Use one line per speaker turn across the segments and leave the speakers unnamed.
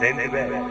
سندباد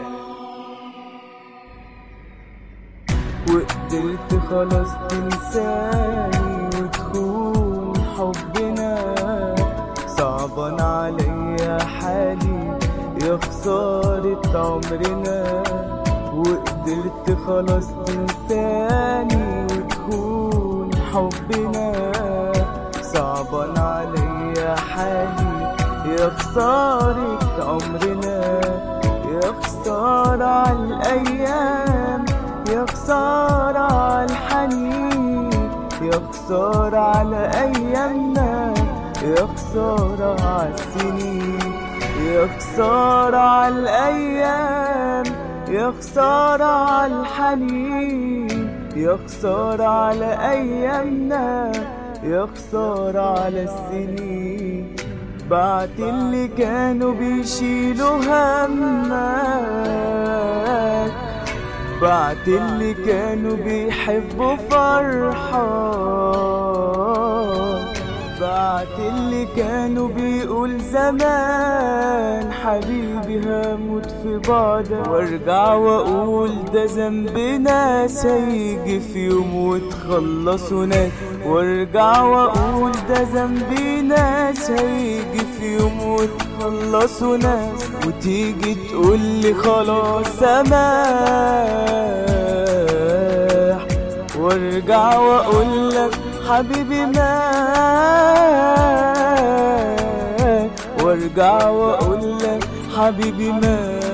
وقدرت خلاص تنساني وتخون حبنا صعبان عليا حالي يا خسارة عمرنا وقدرت خلاص تنساني وتخون حبنا صعبان عليا حالي يا خسارة عمرنا يا خسارة عالأيام يا خسارة عالحنين يا خسارة على أيامنا يا خسارة عالسنين يا خسارة عالأيام يا خسارة عالحنين يا خسارة على أيامنا يا خسارة على السنين بعت اللي كانوا بيشيلوا همك بعت اللي كانوا بيحبوا فرحة بعت اللي كانوا بيقول زمان حبيبي هموت في بعدك وارجع واقول ده ذنب ناس هيجي في يوم وتخلصوا ناس وارجع واقول ده ذنب ناس هيجي في يوم وتخلصوا ناس وتيجي تقول لي خلاص سماح وارجع واقول لك حبيبي ما وارجع واقول لك حبيبي ما